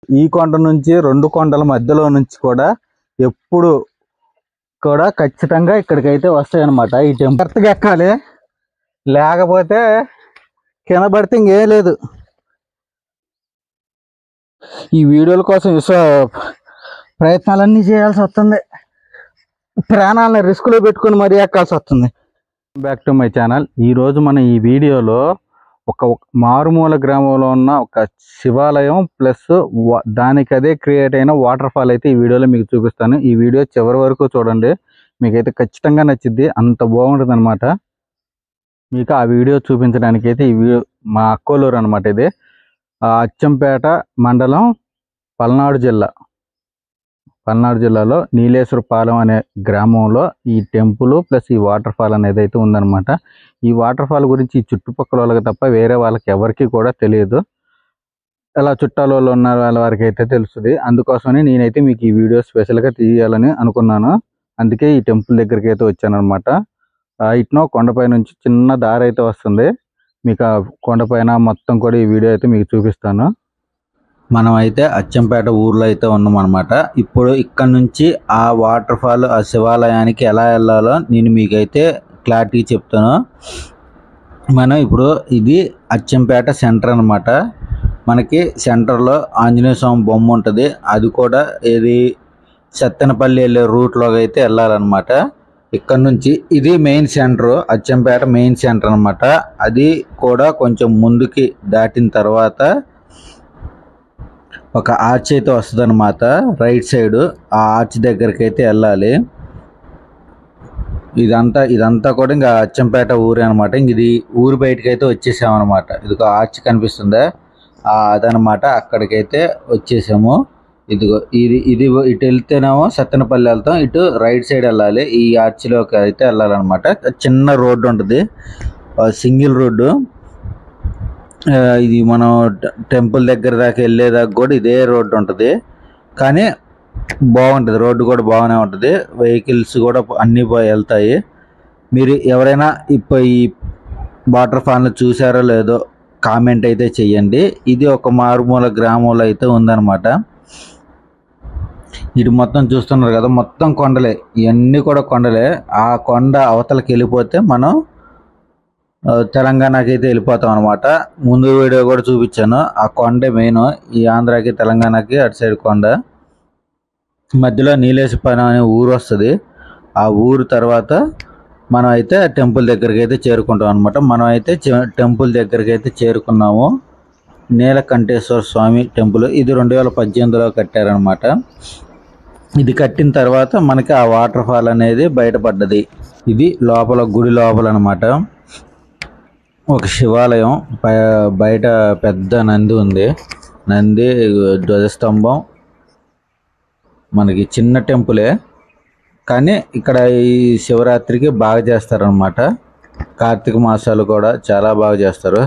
ఈ కొండ నుంచి రెండు కొండల మధ్యలో నుంచి కూడా ఎప్పుడు కూడా ఖచ్చితంగా ఇక్కడికైతే వస్తాయన్నమాట ఈ టెంపుల్ కరెక్ట్గా ఎక్కాలి లేకపోతే కింద పడితే ఇంకేం లేదు ఈ వీడియోల కోసం విశ్వ ప్రయత్నాలన్నీ చేయాల్సి వస్తుంది ప్రాణాలను రిస్క్లో పెట్టుకొని మరీ ఎక్కాల్సి వస్తుంది బ్యాక్ టు మై ఛానల్ ఈరోజు మన ఈ వీడియోలో ఒక ఒక మారుమూల గ్రామంలో ఉన్న ఒక శివాలయం ప్లస్ దానికి అదే క్రియేట్ అయిన వాటర్ ఫాల్ అయితే ఈ వీడియోలో మీకు చూపిస్తాను ఈ వీడియో చివరి వరకు చూడండి మీకైతే ఖచ్చితంగా నచ్చిద్ది అంత బాగుంటుంది అనమాట మీకు ఆ వీడియో చూపించడానికి అయితే ఈ వీడియో మా అక్కోలూరు అనమాట ఇది ఆ అచ్చంపేట మండలం పల్నాడు జిల్లా పల్నాడు జిల్లాలో నీలేశ్వరపాలెం అనే గ్రామంలో ఈ టెంపుల్ ప్లస్ ఈ వాటర్ ఫాల్ అనేది అయితే ఉందన్నమాట ఈ వాటర్ ఫాల్ గురించి ఈ చుట్టుపక్కల వాళ్ళకి తప్ప వేరే వాళ్ళకి ఎవరికి కూడా తెలియదు ఇలా చుట్టాల వాళ్ళు ఉన్న వాళ్ళ వారికి అయితే తెలుస్తుంది అందుకోసమని నేనైతే మీకు ఈ వీడియో స్పెషల్గా తీయాలని అనుకున్నాను అందుకే ఈ టెంపుల్ దగ్గరికి అయితే వచ్చాను అనమాట ఇట్నో కొండపై నుంచి చిన్న దారి అయితే వస్తుంది మీకు ఆ కొండపైన మొత్తం కూడా ఈ వీడియో అయితే మీకు చూపిస్తాను మనం అయితే అచ్చంపేట ఊర్లో అయితే ఉన్నాం అనమాట ఇప్పుడు ఇక్కడ నుంచి ఆ వాటర్ ఫాల్ ఆ శివాలయానికి ఎలా వెళ్ళాలో నేను మీకైతే క్లారిటీ చెప్తాను మనం ఇప్పుడు ఇది అచ్చంపేట సెంటర్ అన్నమాట మనకి సెంటర్లో ఆంజనేయ స్వామి బొమ్మ ఉంటుంది అది కూడా ఇది సత్తెనపల్లి వెళ్ళే రూట్లో అయితే వెళ్ళాలన్నమాట ఇక్కడ నుంచి ఇది main centre Achampet main centre అన్నమాట అది కూడా కొంచెం ముందుకి దాటిన తర్వాత ఒక ఆర్చ్ అయితే వస్తుంది అనమాట రైట్ సైడ్ ఆ ఆర్చ్ దగ్గరికి అయితే వెళ్ళాలి ఇదంతా ఇదంతా కూడా ఇంకా అచ్చంపేట ఊరే అనమాట ఇంక ఇది ఊరు బయటకి అయితే వచ్చేసాం అనమాట ఇది ఒక ఆర్చ్ కనిపిస్తుందా ఆ అదనమాట అక్కడికైతే వచ్చేసాము ఇదిగో ఇది ఇది ఇటు వెళ్తేనేమో సత్తెనపల్లి వెళ్తాం ఇటు రైట్ సైడ్ వెళ్ళాలి ఈ ఆర్చ్లోకి అయితే వెళ్ళాలన్నమాట చిన్న రోడ్డు ఉంటుంది సింగిల్ రోడ్డు ఆ, ఇది మనం ట- టెంపుల్ దగ్గర దాకా వెళ్ళేదాకా కూడా ఇదే రోడ్డు ఉంటుంది కానీ బాగుంటుంది రోడ్డు కూడా బాగానే ఉంటుంది వెహికల్స్ కూడా అన్నీ పోయి వెళ్తాయి మీరు ఎవరైనా ఇప్పుడు ఈ వాటర్ ఫాల్ని చూసారో లేదో కామెంట్ అయితే చెయ్యండి ఇది ఒక మారుమూల గ్రామంలో అయితే ఉందన్నమాట ఇటు మొత్తం చూస్తున్నారు కదా మొత్తం కొండలే ఇవన్నీ కూడా కొండలే ఆ కొండ అవతలకి వెళ్ళిపోతే మనం ఆ, తెలంగాణకి అయితే వెళ్ళిపోతాం అనమాట ముందు వీడియో కూడా చూపించాను ఆ కొండే మెయిన్ ఈ ఆంధ్రాకి తెలంగాణకి అటు సైడ్ కొండ మధ్యలో నీలేశపాలెం అనే ఊరు వస్తుంది ఆ ఊరు తర్వాత మనం అయితే టెంపుల్ దగ్గరికి అయితే చేరుకుంటాం అనమాట మనం అయితే చె- టెంపుల్ దగ్గరికి అయితే చేరుకున్నాము నీలకంఠేశ్వర స్వామి టెంపుల్ ఇది రెండు వేల పద్దెనిమిదిలో కట్టారనమాట ఇది కట్టిన తర్వాత మనకి ఆ వాటర్ ఫాల్ అనేది బయటపడ్డది ఇది లోపల గుడి లోపల అనమాట ఒక శివాలయం బయ- బయట పెద్ద నంది ఉంది నంది ధ్వజస్తంభం మనకి చిన్న టెంపులే కానీ ఇక్కడ ఈ శివరాత్రికి బాగా చేస్తారనమాట కార్తీక మాసాలు కూడా చాలా బాగా చేస్తారు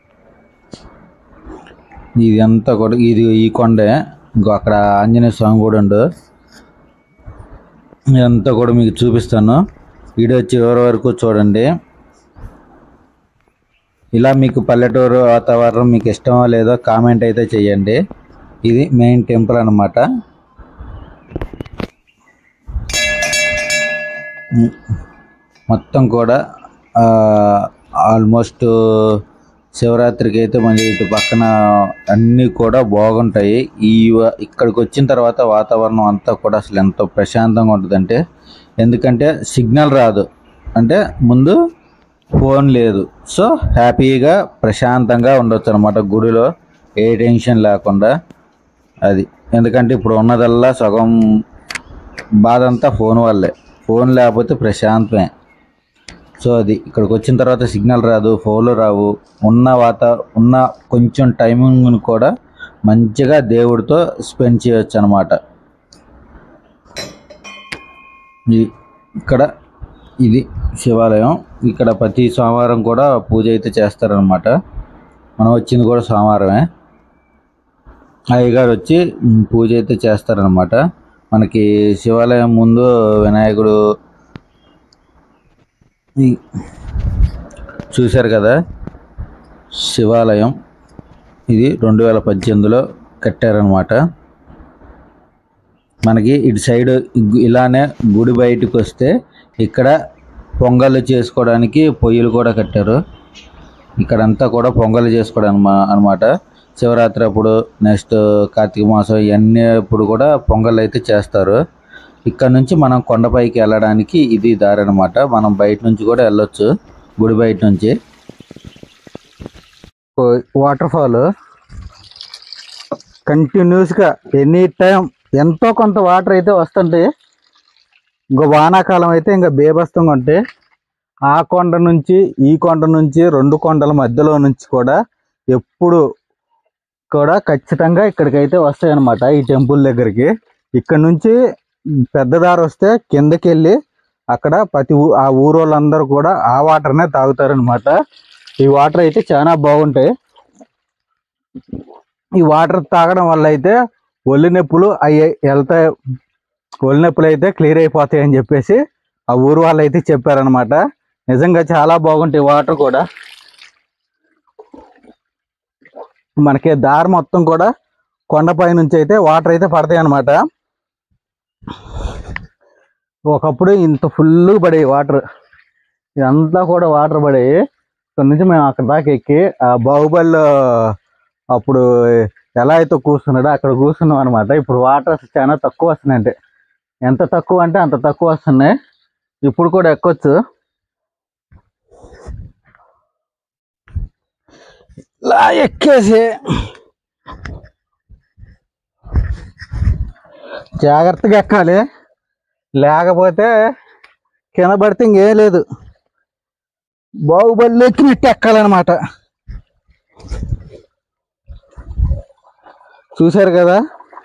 ఇది అంతా కూడా ఇది ఈ కొండే ఇంకో అక్కడ ఆంజనేయ స్వామి కూడా ఉండు ఇదంతా కూడా మీకు చూపిస్తాను వీడియో చివరి వరకు చూడండి ఇలా మీకు పల్లెటూరు వాతావరణం మీకు ఇష్టమో లేదో కామెంట్ అయితే చేయండి ఇది మెయిన్ టెంపుల్ అన్నమాట ఉమ్, మొత్తం కూడా ఆల్మోస్ట్ శివరాత్రికి అయితే మన ఇటు పక్కన అన్నీ కూడా బాగుంటాయి ఈ వ- ఇక్కడికి వచ్చిన తర్వాత వాతావరణం అంతా కూడా అసలు ఎంతో ప్రశాంతంగా ఉంటుందంటే ఎందుకంటే సిగ్నల్ రాదు అంటే ముందు ఫోన్ లేదు సో హ్యాపీగా ప్రశాంతంగా ఉండొచ్చు అనమాట గుడిలో ఏ టెన్షన్ లేకుండా అది ఎందుకంటే ఇప్పుడు ఉన్నదల్లా సగం బాధ అంతా ఫోన్ వల్లే ఫోన్ లేకపోతే ప్రశాంతమే సో అది ఇక్కడికి వచ్చిన తర్వాత సిగ్నల్ రాదు ఫోన్లు రావు ఉన్న వాత ఉన్న కొంచెం టైమింగ్ను కూడా మంచిగా దేవుడితో స్పెండ్ చేయొచ్చు అనమాట ఇక్కడ ఇది శివాలయం ఇక్కడ ప్రతి సోమవారం కూడా పూజ అయితే చేస్తారనమాట మనం వచ్చింది కూడా సోమవారమే అయ్యగారు వచ్చి ఉమ్, పూజ అయితే చేస్తారనమాట మనకి శివాలయం ముందు వినాయకుడు ఈ చూశారు కదా శివాలయం ఇది రెండు వేల పద్దెనిమిదిలో కట్టారనమాట మనకి ఇటు సైడ్ ఇలానే గుడి బయటకు వస్తే ఇక్కడ పొంగల్ చేసుకోవడానికి పొయ్యిలు కూడా కట్టారు ఇక్కడంతా కూడా పొంగల్ చేసుకోవడం అనమాట శివరాత్రి అప్పుడు నెక్స్ట్ కార్తీక మాసం ఇవన్నీ అప్పుడు కూడా పొంగల్ అయితే చేస్తారు ఇక్కడ నుంచి మనం కొండపైకి వెళ్ళడానికి ఇది దారి అనమాట మనం బయట నుంచి కూడా వెళ్ళొచ్చు గుడి బయట నుంచి వాటర్ ఫాల్ కంటిన్యూస్గా ఎనీ టైం ఎంతో కొంత వాటర్ అయితే వస్తుంటాయి ఇంకా వానాకాలం అయితే ఇంకా బేబస్తంగా ఉంటాయి ఆ కొండ నుంచి ఈ కొండ నుంచి రెండు కొండల మధ్యలో నుంచి కూడా ఎప్పుడు కూడా ఖచ్చితంగా ఇక్కడికైతే వస్తాయి అన్నమాట ఈ టెంపుల్ దగ్గరికి ఇక్కడ నుంచి పెద్ద దారి వస్తే కిందకి వెళ్ళి అక్కడ ప్రతి ఊ ఆ ఊరు వాళ్ళందరూ కూడా ఆ వాటర్నే తాగుతారనమాట ఈ వాటర్ అయితే చాలా బాగుంటాయి ఈ వాటర్ తాగడం వల్ల అయితే ఒళ్ళు నొప్పులు అవి వెళ్తాయి ఒళ్ళు నొప్పులు అయితే క్లియర్ అయిపోతాయి అని చెప్పేసి ఆ ఊరు వాళ్ళు అయితే చెప్పారనమాట నిజంగా చాలా బాగుంటాయి వాటర్ కూడా మనకి దారి మొత్తం కూడా కొండపై నుంచి అయితే వాటర్ అయితే పడతాయి అన్నమాట ఒకప్పుడు ఇంత ఫుల్ పడేవి వాటర్ ఇదంతా కూడా వాటర్ పడేవి ఇక్కడ నుంచి మేము అక్కడ దాకా ఎక్కి ఆ బాహుబలిలో అప్పుడు ఎలా అయితే కూర్చున్నాడో అక్కడ కూర్చున్నాం అనమాట ఇప్పుడు వాటర్ చాలా తక్కువ వస్తున్నాయి అంటే ఎంత తక్కువ అంటే అంత తక్కువ వస్తున్నాయి ఇప్పుడు కూడా ఎక్కొచ్చు ఇలా ఎక్కేసి జాగ్రత్తగా ఎక్కాలి లేకపోతే కింద పడితే ఇంకేం లేదు బాహుబలి ఎక్కినట్టు ఎక్కాలన్నమాట చూశారు కదా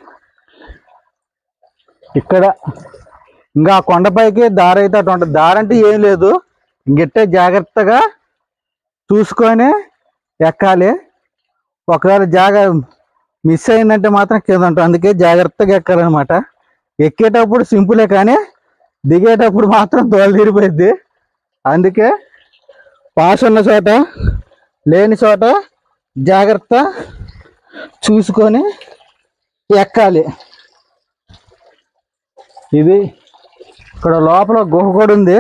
ఇక్కడ ఇంకా ఆ కొండపైకి దారి అయితే అటు ఉంటుంది దారి అంటే ఏం లేదు ఇంకెట్టే జాగ్రత్తగా చూసుకొని ఎక్కాలి ఒకవేళ జాగ మిస్ అయిందంటే మాత్రం కింద ఉంటుంది అందుకే జాగ్రత్తగా ఎక్కాలన్నమాట ఎక్కేటప్పుడు సింపులే కానీ దిగేటప్పుడు మాత్రం తోలు తీరిపోయింది అందుకే పాస్ ఉన్న చోట లేని చోట జాగ్రత్త చూసుకొని ఎక్కాలి ఇది ఇక్కడ లోపల గుహ కూడా ఉంది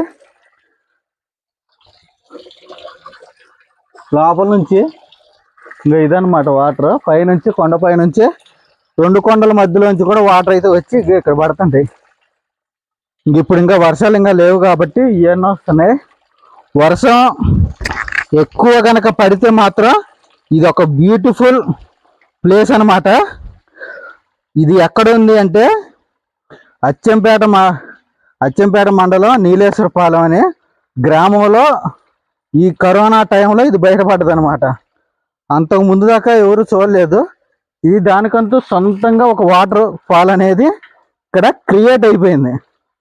లోపల నుంచి ఇంకా ఇదన్నమాట వాటర్ పైనుంచి కొండ పైనుంచి రెండు కొండల మధ్యలోంచి కూడా వాటర్ అయితే వచ్చి ఇగో ఇక్కడ పడుతుంటాయి ఇంక ఇప్పుడు ఇంకా వర్షాలు ఇంకా లేవు కాబట్టి ఇవన్నీ వస్తున్నాయి వర్షం ఎక్కువ కనుక పడితే మాత్రం ఇది ఒక బ్యూటిఫుల్ ప్లేస్ అన్నమాట ఇది ఎక్కడ ఉంది అంటే అచ్చంపేట మా అచ్చంపేట మండలం నీలేశ్వరపాలెం అనే గ్రామంలో ఈ కరోనా టైంలో ఇది బయటపడ్డది అనమాట అంతకు ముందు దాకా ఎవరు చూడలేదు ఇది దానికంటూ సొంతంగా ఒక వాటర్ ఫాల్ అనేది ఇక్కడ క్రియేట్ అయిపోయింది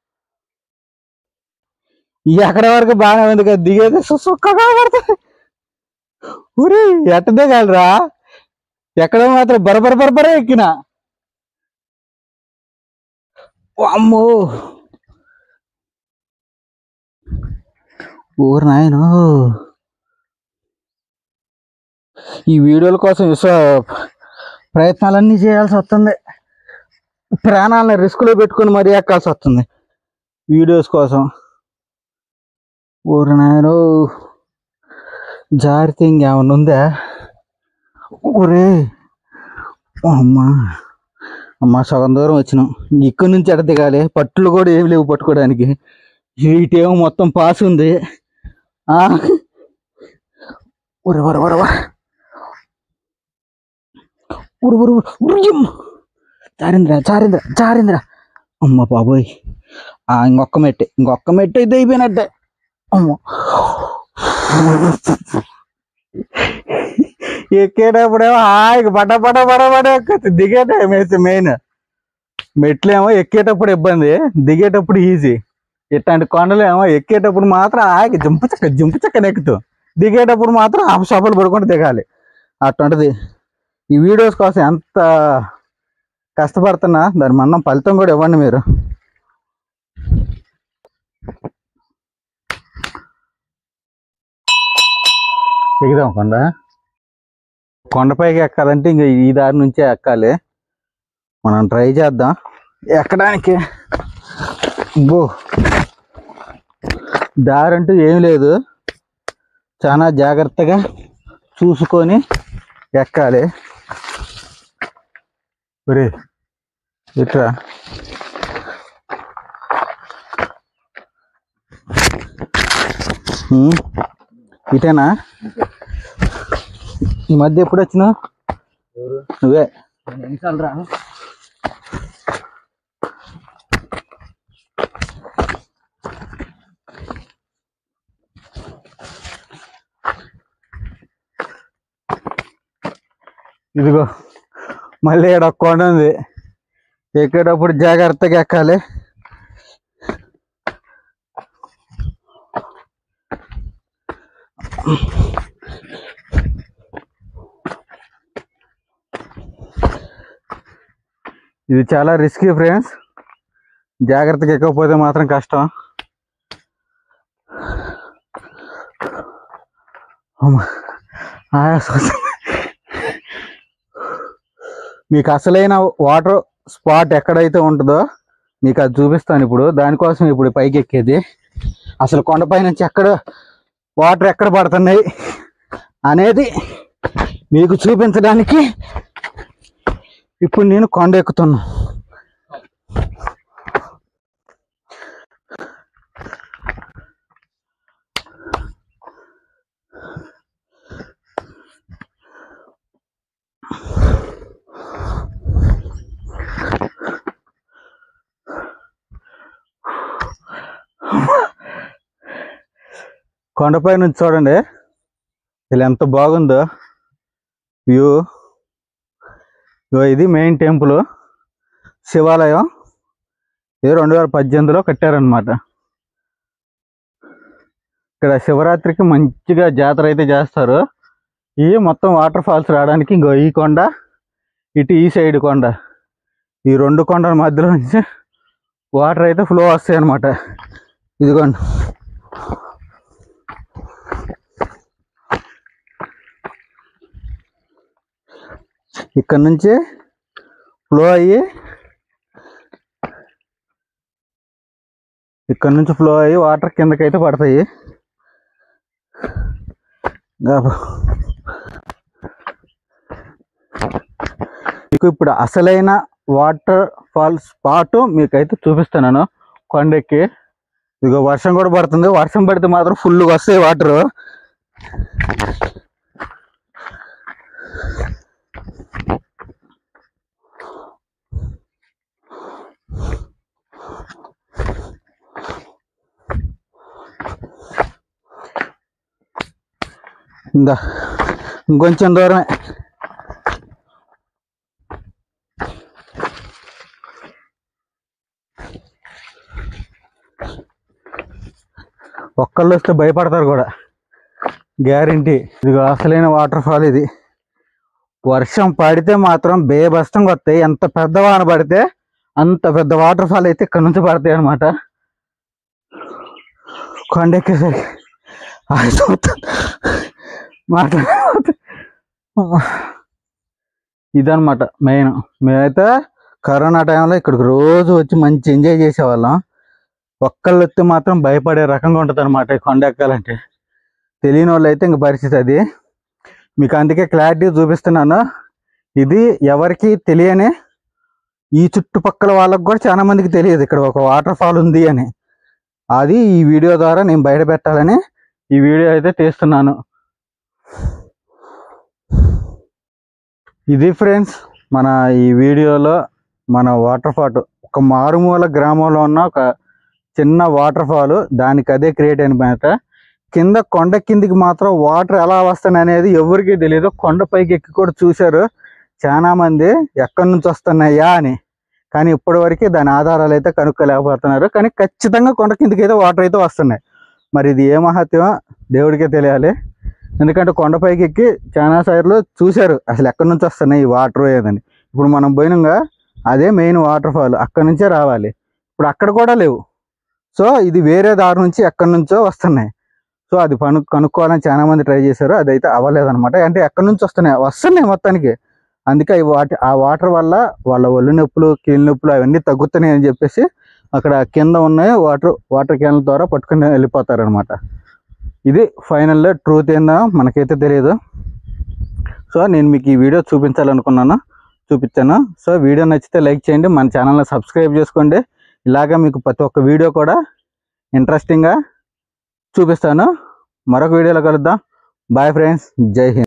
ఈ ఎక్కడ వరకు బాగానే ఉంది కదా దిగేది సుక్కగా పడుతుంది ఊరి ఎట్ట దిగాలిరా ఎక్కడో మాత్రం బరబర బరబరే ఎక్కిన అమ్మో ఊరు నాయను ఈ వీడియోల కోసం విశ్వ ప్రయత్నాలన్నీ చేయాల్సి వస్తుంది ప్రాణాలను రిస్క్లో పెట్టుకొని మరీ ఎక్కాల్సి వస్తుంది వీడియోస్ కోసం ఊరు నాయను జారితే ఇంకేమన్నా ఉందా ఊరే అమ్మా అమ్మా సగం దూరం వచ్చినాం ఇక్కడి నుంచి ఎడ దిగాలి పట్టులు కూడా ఏమి లేవు పట్టుకోవడానికి వీటేమో మొత్తం పాస్ ఉంది ఆ ఉరి ఉరి ఉరి ఉరి. ఉరి ఉరి ఉరి. ఉరియం. జారింద్ర జారింద్ర జారింద్ర అమ్మ బాబోయ్ ఆ ఇంకొక్క మెట్టు ఇంకొక్క మెట్టు అయితే అయిపోయినట్టే అమ్మ ఎక్కేటప్పుడేమో హాయిగా బట బట బట బట ఎక్కుతుంది దిగేట మెయిన్ మెట్లేమో ఎక్కేటప్పుడు ఇబ్బంది దిగేటప్పుడు ఈజీ ఇట్లాంటి కొండలు ఏమో ఎక్కేటప్పుడు మాత్రం ఆగి జంపు చక్క జంపు చక్కన ఎక్కుతూ దిగేటప్పుడు మాత్రం ఆ షాపులు పడుకుంటూ దిగాలి అటువంటిది ఈ వీడియోస్ కోసం ఎంత కష్టపడుతున్నా దాని మనం ఫలితం కూడా ఇవ్వండి మీరు దిగుదాం కొండ కొండపైకి ఎక్కాలంటే ఇంకా ఈ దారి నుంచే ఎక్కాలి మనం ట్రై చేద్దాం ఎక్కడానికి బో దారి అంటూ ఏం లేదు చాలా జాగ్రత్తగా చూసుకొని ఎక్కాలి ఒరే ఇట్రా ఉమ్, ఇటేనా ఈ మధ్య ఎప్పుడు వచ్చినావు నువ్వే ఇదిగో మళ్ళీ ఇక్కడ ఒక కొండ ఉంది ఎక్కేటప్పుడు జాగ్రత్తగా ఎక్కాలి ఇది చాలా రిస్కీ ఫ్రెండ్స్ జాగ్రత్తగా ఎక్కకపోతే మాత్రం కష్టం అమ్మ, ఆయాసం వస్తుంది. మీకు అసలైన వాటర్ స్పాట్ ఎక్కడైతే ఉంటుందో మీకు అది చూపిస్తాను ఇప్పుడు దానికోసం ఇప్పుడు పైకి ఎక్కేది అసలు కొండపై నుంచి ఎక్కడ వాటర్ ఎక్కడ పడుతున్నాయి అనేది మీకు చూపించడానికి ఇప్పుడు నేను కొండ ఎక్కుతున్నా కొండపై నుంచి చూడండి ఇది ఎంత బాగుందో వ్యూ ఇగో ఇది మెయిన్ టెంపుల్ శివాలయం ఇది రెండు వేల పద్దెనిమిదిలో కట్టారనమాట ఇక్కడ శివరాత్రికి మంచిగా జాతర అయితే చేస్తారు ఈ మొత్తం వాటర్ ఫాల్స్ రావడానికి ఇంకో ఈ కొండ ఇటు ఈ సైడ్ కొండ ఈ రెండు కొండల మధ్యలో నుంచి వాటర్ అయితే ఫ్లో వస్తాయి అనమాట ఇదిగోండి ఇక్కడ నుంచి ఫ్లో అయ్యి ఇక్కడ నుంచి ఫ్లో అయ్యి వాటర్ కిందకైతే పడతాయి గా- మీకు ఇప్పుడు అసలైన వాటర్ ఫాల్ స్పాట్ మీకైతే చూపిస్తున్నాను కొండెక్కి ఇదిగో వర్షం కూడా పడుతుంది వర్షం పడితే మాత్రం ఫుల్గా వస్తాయి వాటర్ ఇందా ఇంకొంచెం దూరమే ఒక్కళ్ళు వస్తే భయపడతారు కూడా గ్యారంటీ ఇది అసలైన వాటర్ ఫాల్ ఇది వర్షం పడితే మాత్రం బేబస్తంగా వస్తాయి ఎంత పెద్ద వాన పడితే అంత పెద్ద వాటర్ ఫాల్ అయితే ఇక్కడ నుంచి పడతాయి అనమాట కొండెక్కేసరికి ఆయాసం వస్తుంది. మాట్లాడ ఇదనమాట మెయిన్ మేమైతే కరోనా టైంలో ఇక్కడికి రోజు వచ్చి మంచి ఎంజాయ్ చేసేవాళ్ళం ఒక్కళ్ళు వస్తే మాత్రం భయపడే రకంగా ఉంటుంది అనమాట కొండ ఎక్కాలంటే తెలియని వాళ్ళు అయితే ఇంక పరిస్థితి అది మీకు అందుకే క్లారిటీ చూపిస్తున్నాను ఇది ఎవరికి తెలియని ఈ చుట్టుపక్కల వాళ్ళకి కూడా చాలా మందికి తెలియదు ఇక్కడ ఒక వాటర్ ఫాల్ ఉంది అని అది ఈ వీడియో ద్వారా నేను బయట పెట్టాలని ఈ వీడియో అయితే తీస్తున్నాను ఇది ఫ్రెండ్స్ మన ఈ వీడియోలో మన వాటర్ ఫాల్ ఒక మారుమూల గ్రామంలో ఉన్న ఒక చిన్న వాటర్ ఫాల్ దానికి అదే క్రియేట్ అయినమాట కింద కొండ కిందికి మాత్రం వాటర్ ఎలా వస్తున్నాయి అనేది ఎవరికీ తెలియదు కొండ పైకి ఎక్కి కూడా చూశారు చాలా మంది ఎక్కడి నుంచి వస్తున్నాయా అని కానీ ఇప్పటివరకు దాని ఆధారాలు అయితే కనుక్కోలేకపోతున్నారు కానీ ఖచ్చితంగా కొండ కిందికి అయితే వాటర్ అయితే వస్తున్నాయి మరి ఇది ఏ మహత్యం దేవుడికే తెలియాలి ఎందుకంటే కొండపైకి ఎక్కి చాలా సార్లు చూశారు అసలు ఎక్కడి నుంచి వస్తున్నాయి ఈ వాటర్ ఏదని ఇప్పుడు మనం పోయినంగా అదే మెయిన్ వాటర్ ఫాల్ అక్కడి నుంచే రావాలి ఇప్పుడు అక్కడ కూడా లేవు సో ఇది వేరే దారి నుంచి ఎక్కడి నుంచో వస్తున్నాయి సో అది పను కనుక్కోవాలని చాలా మంది ట్రై చేశారు అదైతే అవ్వలేదన్నమాట అంటే ఎక్కడి నుంచి వస్తున్నాయి వస్తున్నాయి మొత్తానికి అందుకే ఈ వాటి ఆ వాటర్ వల్ల వాళ్ళ ఒళ్ళు నొప్పులు కీళ్ళ నొప్పులు అవన్నీ తగ్గుతున్నాయి అని చెప్పేసి అక్కడ కింద ఉన్నాయి వాటర్ వాటర్ క్యాన్ల ద్వారా పట్టుకుని వెళ్ళిపోతారు అనమాట ఇది ఫైనల్ ట్రూత్ ఏందో మనకైతే తెలియదు సో నేను మీకు ఈ వీడియో చూపించాలనుకున్నాను చూపించాను సో వీడియో నచ్చితే లైక్ చేయండి మన ఛానల్ని సబ్స్క్రైబ్ చేసుకోండి ఇలాగా మీకు ప్రతి ఒక్క వీడియో కూడా ఇంట్రెస్టింగ్గా చూపిస్తాను మరొక వీడియోలో కలుద్దాం బాయ్ ఫ్రెండ్స్ జై హింద్